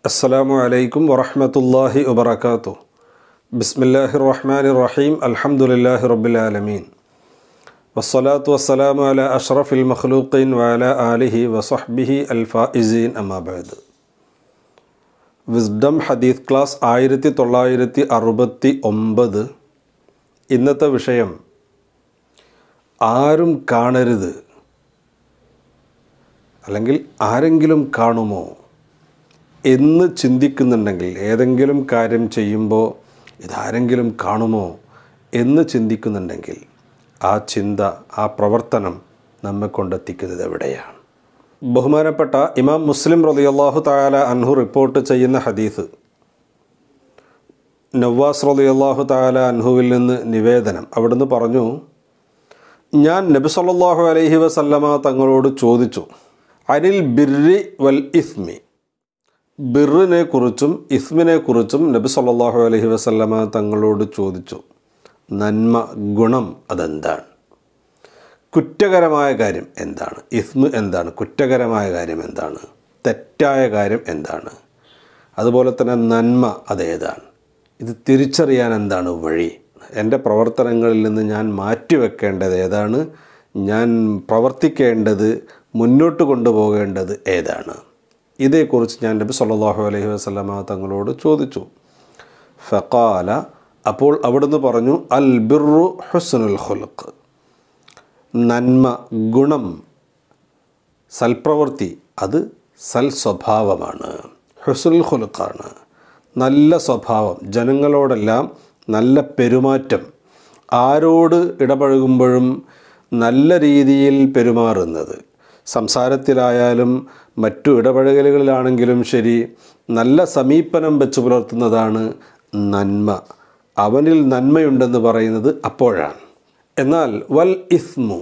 അസ്സലാമു അലൈക്കും വറഹ്മത്തുള്ളാഹി വബറകാതു ബിസ്മില്ലാഹിർ റഹ്മാനിർ റഹീം അൽഹംദുലില്ലാഹി റബ്ബിൽ ആലമീൻ വസ്സലാത്തു വസ്സലാമു അല അഷ്റഫിൽ മഖ്ലൂഖീൻ വഅല ആലിഹി വസഹ്ബിഹി അൽ ഫായിസീൻ അമ്മാ ബഅദ് വിസ്ഡം ഹദീസ് ക്ലാസ് ആയിരത്തി തൊള്ളായിരത്തി അറുപത്തി ഒമ്പത് ഇന്നത്തെ വിഷയം ആരും കാണരുത് അല്ലെങ്കിൽ ആരെങ്കിലും കാണുമോ എന്ന് ചിന്തിക്കുന്നുണ്ടെങ്കിൽ ഏതെങ്കിലും കാര്യം ചെയ്യുമ്പോൾ ഇതാരെങ്കിലും കാണുമോ എന്ന് ചിന്തിക്കുന്നുണ്ടെങ്കിൽ ആ ചിന്ത ആ പ്രവർത്തനം നമ്മെ കൊണ്ടെത്തിക്കുന്നത് എവിടെയാണ് ബഹുമാനപ്പെട്ട ഇമാം മുസ്ലിം റളിയല്ലാഹു തആല അൻഹു റിപ്പോർട്ട് ചെയ്യുന്ന ഹദീസ് നവാസ് റളിയല്ലാഹു തആല അൻഹുവിൽ നിന്ന് നിവേദനം അവിടുന്ന് പറഞ്ഞു ഞാൻ നബി സല്ലല്ലാഹു അലൈഹി വസല്ലമ തങ്ങളോട് ചോദിച്ചു അനിൽ ബിർരി വൽ ഇസ്മി ബിറിനെ കുറിച്ചും ഇസ്മിനെ കുറിച്ചും നബി സല്ലല്ലാഹു അലൈഹി വസല്ലമ തങ്ങളോട് ചോദിച്ചു നന്മ ഗുണം അതെന്താണ് കുറ്റകരമായ കാര്യം എന്താണ് ഇസ്മ് എന്താണ് കുറ്റകരമായ കാര്യം എന്താണ് തെറ്റായ കാര്യം എന്താണ് അതുപോലെ തന്നെ നന്മ അതേതാണ് ഇത് തിരിച്ചറിയാൻ എന്താണ് വഴി എൻ്റെ പ്രവർത്തനങ്ങളിൽ നിന്ന് ഞാൻ മാറ്റിവെക്കേണ്ടത് ഏതാണ് ഞാൻ പ്രവർത്തിക്കേണ്ടത് മുന്നോട്ട് കൊണ്ടുപോകേണ്ടത് ഏതാണ് ഇതേക്കുറിച്ച് ഞാൻ നബി സല്ലല്ലാഹു അലൈഹി വസല്ലമ തങ്ങളോട് ചോദിച്ചു ഫഖാല അപ്പോൾ അവിടുന്ന് പറഞ്ഞു അൽ ബിറു ഹുസ്നുൽ ഖുൽഖ് നന്മ ഗുണം സൽപ്രവൃത്തി അത് സൽ സ്വഭാവമാണ് ഹുസ്നുൽ ഖുൽഖാണ് നല്ല സ്വഭാവം ജനങ്ങളോടെല്ലാം നല്ല പെരുമാറ്റം ആരോട് ഇടപഴകുമ്പോഴും നല്ല രീതിയിൽ പെരുമാറുന്നത് സംസാരത്തിലായാലും മറ്റു ഇടപഴകലുകളിലാണെങ്കിലും ശരി നല്ല സമീപനം വെച്ച് പുലർത്തുന്നതാണ് നന്മ അവനിൽ നന്മയുണ്ടെന്ന് പറയുന്നത് അപ്പോഴാണ് എന്നാൽ വൽ ഇസ്മു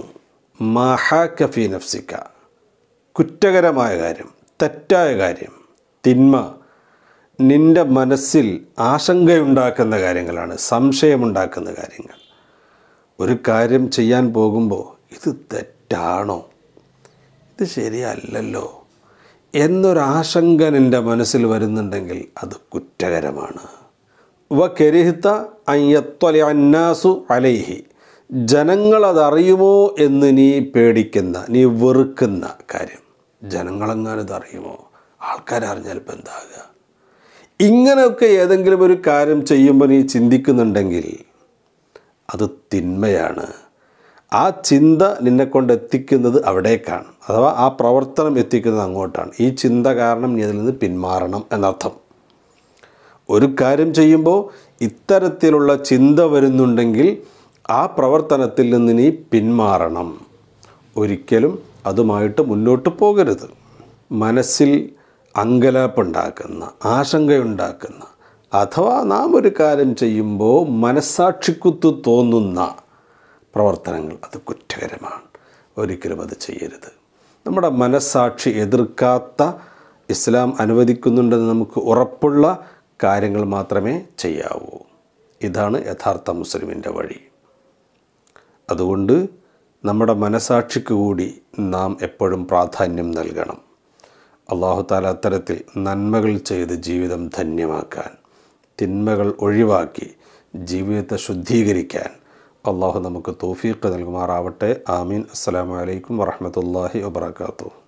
മഹാക്കഫി നഫ്സിക്ക കുറ്റകരമായ കാര്യം തെറ്റായ കാര്യം തിന്മ നിൻ്റെ മനസ്സിൽ ആശങ്കയുണ്ടാക്കുന്ന കാര്യങ്ങളാണ് സംശയമുണ്ടാക്കുന്ന കാര്യങ്ങൾ ഒരു കാര്യം ചെയ്യാൻ പോകുമ്പോൾ ഇത് തെറ്റാണോ ഇത് ശരിയല്ലല്ലോ എന്നൊരാശങ്ക നിൻ്റെ മനസ്സിൽ വരുന്നുണ്ടെങ്കിൽ അത് കുറ്റകരമാണ് വ കെരിഹിത്ത അയ്യത്തൊല അന്നാസു അലൈഹി ജനങ്ങളതറിയുമോ എന്ന് നീ പേടിക്കുന്ന നീ വെറുക്കുന്ന കാര്യം ജനങ്ങളെങ്ങാനും ഇതറിയുമോ ആൾക്കാരറിഞ്ഞാൽ ഇപ്പം എന്താകുക ഇങ്ങനെയൊക്കെ ഏതെങ്കിലും ഒരു കാര്യം ചെയ്യുമ്പോൾ നീ ചിന്തിക്കുന്നുണ്ടെങ്കിൽ അത് തിന്മയാണ് ആ ചിന്ത നിന്നെ കൊണ്ട് എത്തിക്കുന്നത് അവിടേക്കാണ് അഥവാ ആ പ്രവർത്തനം എത്തിക്കുന്നത് അങ്ങോട്ടാണ് ഈ ചിന്ത കാരണം നീ അതിൽ നിന്ന് പിന്മാറണം എന്നർത്ഥം ഒരു കാര്യം ചെയ്യുമ്പോൾ ഇത്തരത്തിലുള്ള ചിന്ത വരുന്നുണ്ടെങ്കിൽ ആ പ്രവർത്തനത്തിൽ നിന്ന് നീ പിന്മാറണം ഒരിക്കലും അതുമായിട്ട് മുന്നോട്ട് പോകരുത് മനസ്സിൽ അങ്കലാപ്പുണ്ടാക്കുന്ന ആശങ്കയുണ്ടാക്കുന്ന അഥവാ നാം ഒരു കാര്യം ചെയ്യുമ്പോൾ മനസ്സാക്ഷിക്കുത്ത് തോന്നുന്ന പ്രവർത്തനങ്ങൾ അത് കുറ്റകരമാണ് ഒരിക്കലും അത് ചെയ്യരുത് നമ്മുടെ മനസ്സാക്ഷി എതിർക്കാത്ത ഇസ്ലാം അനുവദിക്കുന്നുണ്ടെന്ന് നമുക്ക് ഉറപ്പുള്ള കാര്യങ്ങൾ മാത്രമേ ചെയ്യാവൂ ഇതാണ് യഥാർത്ഥ മുസ്ലിമിൻ്റെ വഴി അതുകൊണ്ട് നമ്മുടെ മനസാക്ഷിക്ക് കൂടി നാം എപ്പോഴും പ്രാധാന്യം നൽകണം അള്ളാഹു താല അത്തരത്തിൽ നന്മകൾ ചെയ്ത് ജീവിതം ധന്യമാക്കാൻ തിന്മകൾ ഒഴിവാക്കി ജീവിതത്തെ ശുദ്ധീകരിക്കാൻ അള്ളാഹു നമുക്ക് തോഫീക്ക് നൽകുമാറാവട്ടെ ആമീൻ അസ്സലാമു അലൈക്കും വറഹമത്തല്ലാഹി വബർക്കാത്തു